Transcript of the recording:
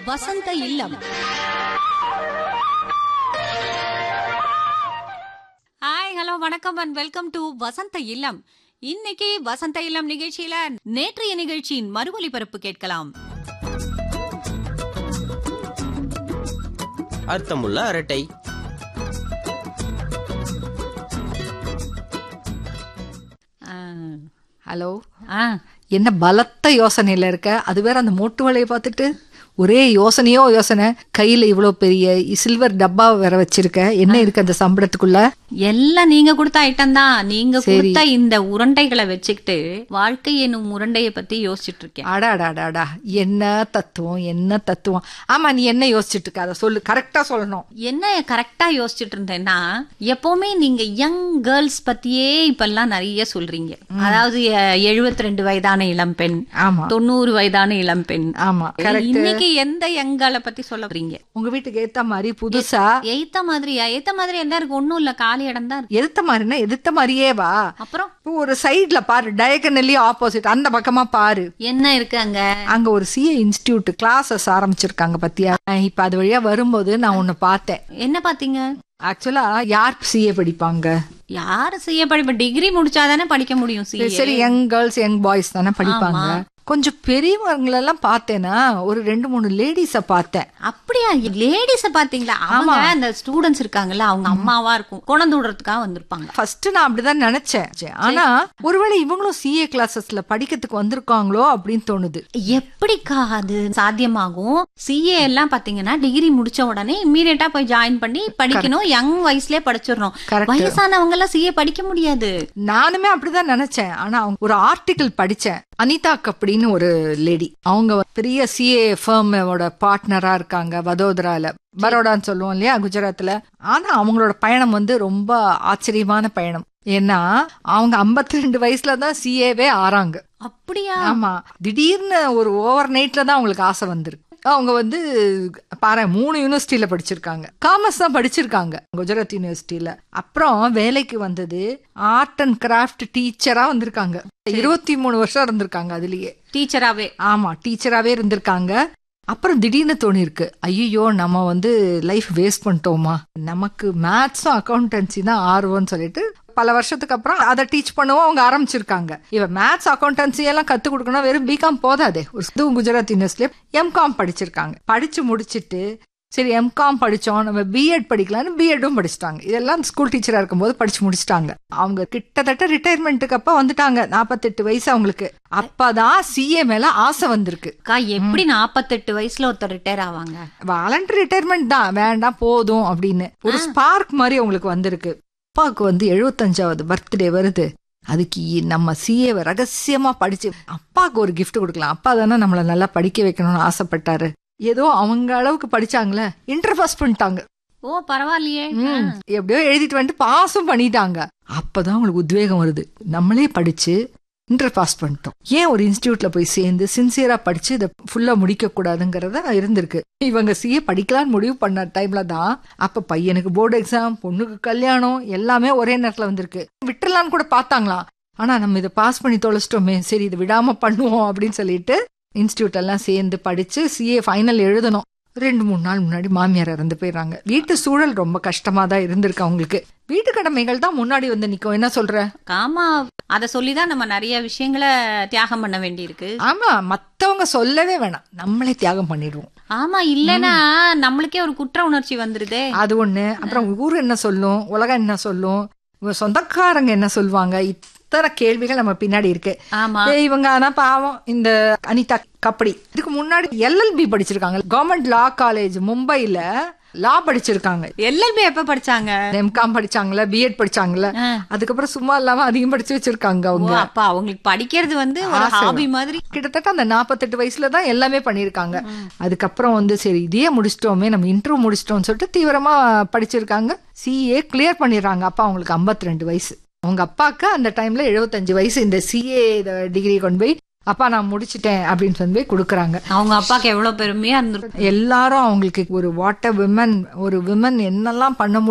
வசந்த Illam hi hello வணக்கம் and welcome to Vasantha Illam இன்னைக்கு வசந்த இல்லம் நிகழ்ச்சியில நேற்றைய நிகழ்ச்சியின் மறு ஒலிபரப்பு கேட்கலாம் அர்த்தமுள்ள அரட்டை ஹலோ ஆ என்ன பலத்த யோசனையில இருக்க அது வேற அந்த மூட்டு வலையை பார்த்துட்டு ஒரே யோசனையோ யோசனை கையில இவ்வளோ பெரிய சில்வர் டப்பாவை வேற வச்சிருக்க என்ன இருக்கு அந்த சம்பளத்துக்குள்ள எல்லாம் நீங்க கொடுத்த ஐட்டம் தான் நீங்க கொடுத்த இந்த உருண்டைகளை வச்சுக்கிட்டு வாழ்க்கை என்னும் உருண்டைய பத்தி யோசிச்சுட்டு இருக்கேன் அடாடாடாடா என்ன தத்துவம் என்ன தத்துவம் ஆமா நீ என்ன யோசிச்சுட்டு இருக்க அதை சொல்லு கரெக்டா சொல்லணும் என்ன கரெக்டா யோசிச்சுட்டு இருந்தேன்னா எப்பவுமே நீங்க யங் கேர்ள்ஸ் பத்தியே இப்பெல்லாம் நிறைய சொல்றீங்க அதாவது எழுபத்தி ரெண்டு வயதான இளம்பெண் ஆமா தொண்ணூறு வயதான இளம்பெண் ஆமா கரெக்ட் இன்னைக்கு எந்த யங்கால பத்தி சொல்ல போறீங்க உங்க வீட்டுக்கு ஏத்த மாதிரி புதுசா எய்த்த மாதிரியா ஏத்த மாதிரி என்ன இருக்கு ஒண்ணும் இல்ல காலி இடம் தான் இருக்கு எதிர்த்த மாதிரின்னா எதிர்த்த மாதிரியே வா அப்புறம் இப்போ ஒரு சைடுல பாரு டயகனலி ஆப்போசிட் அந்த பக்கமா பாரு என்ன இருக்கு அங்க அங்க ஒரு சிஏ இன்ஸ்டிடியூட் கிளாஸஸ் ஆரம்பிச்சிருக்காங்க பத்தியா அஹ் இப்ப அது வழியா வரும்போது நான் ஒண்ணு பார்த்தேன் என்ன பாத்தீங்க ஆக்சுவலா யார் சிஏ படிப்பாங்க யாரு செய்ய படிப்ப டிகிரி முடிச்சாதானே படிக்க முடியும் சரி, சி சரி யங் கேர்ள்ஸ் யங் பாய்ஸ் தானே படிப்பாங்க கொஞ்சம் பெரியவங்களெல்லாம் பார்த்தேன்னா ஒரு ரெண்டு மூணு லேடிஸ பார்த்தேன் அப்படியா லேடிஸ பாத்தீங்களா அவங்க அந்த ஸ்டூடெண்ட்ஸ் இருக்காங்கல்ல அவங்க அம்மாவா இருக்கும் குழந்தை விடுறதுக்காக வந்திருப்பாங்க ஃபர்ஸ்ட் நான் அப்படிதான் நினைச்சேன் சரி, ஆனா ஒருவேளை இவங்களும் சிஏ கிளாஸஸ்ல படிக்கிறதுக்கு வந்திருக்காங்களோ அப்படின்னு தோணுது எப்படிக்கா அது சாத்தியமாகும் சிஏ எல்லாம் பாத்தீங்கன்னா டிகிரி முடிச்ச உடனே இம்மீடியட்டா போய் ஜாயின் பண்ணி படிக்கணும் யங் வயசுலயே படிச்சிடணும் Correct. வயசானவங்க எல்லாம் சிஏ படிக்க முடியாது நானுமே அப்படிதான் நினைச்சேன் ஆனா அவங்க ஒரு ஆர்டிகிள் படிச்சேன் அனிதா கப்படின்னு ஒரு லேடி அவங்க பெரிய சிஏ ஃபர்மோட பார்ட்னரா இருக்காங்க வதோதரால பரோடான்னு சொல்லுவோம் இல்லையா குஜராத்ல ஆனா அவங்களோட பயணம் வந்து ரொம்ப ஆச்சரியமான பயணம் ஏன்னா அவங்க 52 ரெண்டு வயசுல தான் சிஏவே ஆறாங்க அப்படியா ஆமா திடீர்னு ஒரு ஓவர் நைட்ல தான் அவங்களுக்கு ஆசை வந்திருக்கு அவங்க வந்து பாரு மூணு யூனிவர்சிட்டியில படிச்சிருக்காங்க காமர்ஸ் தான் படிச்சிருக்காங்க குஜராத் யூனிவர்சிட்டியில அப்புறம் வேலைக்கு வந்தது ஆர்ட் அண்ட் கிராஃப்ட் டீச்சரா வந்திருக்காங்க இருபத்தி மூணு வருஷம் இருந்திருக்காங்க அதுலயே டீச்சராவே ஆமா டீச்சராவே இருந்திருக்காங்க அப்புறம் திடீர்னு தோணிருக்கு ஐயோ நம்ம வந்து லைஃப் வேஸ்ட் பண்ணிட்டோமா நமக்கு மேத்ஸும் அக்கௌண்டன்சி தான் ஆர்வம்னு சொல்லிட்டு பல வருஷத்துக்கு அப்புறம் அதை டீச் பண்ணவும் அவங்க ஆரம்பிச்சிருக்காங்க இவ மேத்ஸ் அக்கௌண்டன்சி எல்லாம் கத்து கொடுக்கணும் வெறும் பிகாம் போதாதே ஒரு இதுவும் குஜராத் யூனிவர்சிட்டியில எம்காம் படிச்சிருக்காங்க படிச்சு முடிச்சிட்டு சரி எம்காம் படிச்சோம் நம்ம பிஎட் படிக்கலாம்னு பிஎட்டும் படிச்சிட்டாங்க இதெல்லாம் ஸ்கூல் டீச்சரா இருக்கும்போது படிச்சு முடிச்சிட்டாங்க அவங்க கிட்டத்தட்ட ரிட்டையர்மெண்ட்டுக்கு அப்ப வந்துட்டாங்க நாற்பத்தெட்டு வயசு அவங்களுக்கு அப்பதான் சிஏ மேல ஆசை வந்திருக்கு அக்கா எப்படி நாப்பத்தெட்டு வயசுல ஒருத்தர் ரிட்டையர் ஆவாங்க வாலண்டரி ரிட்டையர்மெண்ட் தான் வேண்டாம் போதும் அப்படின்னு ஒரு ஸ்பார்க் மாதிரி அவங்களுக்கு வந்திருக்கு அப்பாவுக்கு வந்து எழுபத்தஞ்சாவது பர்த்டே வருது அதுக்கு இ- நம்ம சிஏவை ரகசியமா படிச்சு அப்பாவுக்கு ஒரு gift கொடுக்கலாம் அப்பா தானே நம்மள நல்லா படிக்க வைக்கணும்னு ஆசைப்பட்டாரு ஏதோ அவங்க அளவுக்கு படிச்சாங்களே இன்டர் பாஸ் பண்ணிட்டாங்க ஓ பரவாயில்லையே ம், எப்படியோ எழுதிட்டு வந்துட்டு பாஸும் பண்ணிட்டாங்க அப்பதான் அவங்களுக்கு உத்வேகம் வருது நம்மளே படிச்சு இன்டர் பாஸ் பண்ணிட்டோம் ஏன் ஒரு இன்ஸ்டியூட்ல போய் சேர்ந்து சின்சியரா படிச்சு இதை ஃபுல்லா முடிக்க கூடாதுங்கிறத இருந்திருக்கு இவங்க சிஏ படிக்கலாம்னு முடிவு பண்ண டைம்ல தான் அப்ப பையனுக்கு போர்டு எக்ஸாம் பொண்ணுக்கு கல்யாணம் எல்லாமே ஒரே நேரத்துல வந்திருக்கு விட்டுறலான்னு கூட பார்த்தாங்களாம் ஆனா நம்ம இதை பாஸ் பண்ணி தொலைச்சிட்டோமே சரி இதை விடாம பண்ணுவோம் அப்படின்னு சொல்லிட்டு இன்ஸ்டியூட் எல்லாம் சேர்ந்து படிச்சு சிஏ ஃபைனல் எழுதணும் ரெண்டு மூணு நாள் முன்னாடி மாமியார் இறந்து போயிடுறாங்க வீட்டு சூழல் ரொம்ப கஷ்டமா தான் இருந்திருக்கு அவங்களுக்கு வீட்டு கடமைகள் தான் முன்னாடி வந்து நிக்கும் என்ன சொல்ற ஆமா அத சொல்லிதான் நம்ம நிறைய விஷயங்களை தியாகம் பண்ண வேண்டியிருக்கு ஆமா மத்தவங்க சொல்லவே வேணாம் நம்மளே தியாகம் பண்ணிடுவோம் ஆமா இல்லனா நம்மளுக்கே ஒரு குற்ற உணர்ச்சி வந்துருதே அது ஒண்ணு அப்புறம் ஊர் என்ன சொல்லும் உலகம் என்ன சொல்லும் இவங்க சொந்தக்காரங்க என்ன சொல்லுவாங்க இத்தனை கேள்விகள் நம்ம பின்னாடி இருக்கு ஆமா ஏய், இவங்க ஆனா பாவம் இந்த அனிதா கப்படி இதுக்கு முன்னாடி எல்எல்பி படிச்சிருக்காங்க கவர்மெண்ட் லா காலேஜ் மும்பைல லா படிச்சிருக்காங்க எல்எல்பி எப்ப படிச்சாங்க எம்காம் படிச்சாங்கல்ல பிஎட் படிச்சாங்கல்ல ஆ. அதுக்கப்புறம் சும்மா இல்லாம அதிகம் படிச்சு வச்சிருக்காங்க ஓ அவங்க அப்ப அவங்களுக்கு படிக்கிறது வந்து ஒரு ஆசை. ஹாபி மாதிரி கிட்டத்தட்ட அந்த நாற்பத்தெட்டு வயசுல தான் எல்லாமே பண்ணியிருக்காங்க அதுக்கப்புறம் வந்து சரி இதையே முடிச்சிட்டோமே நம்ம இன்டர்வியூ முடிச்சிட்டோம்னு சொல்லிட்டு தீவிரமா படிச்சிருக்காங்க சிஏ கிளியர் பண்ணிடுறாங்க அப்பா அவங்களுக்கு 52 ரெண்டு வயசு அவங்க அப்பாவுக்கு அந்த டைம்ல 75 வயசு இந்த சிஏ டிகிரி கொண்டு போய் அப்பா நான் முடிச்சிட்டேன் அப்படின்னு சொல்லி போய் கொடுக்குறாங்க அவங்க அப்பாக்கு எவ்வளவு பெருமையா இருந்திருக்கும் எல்லாரும் அவங்களுக்கு ஒரு வாட்டர் விமன் ஒரு விமன் என்னெல்லாம் பண்ண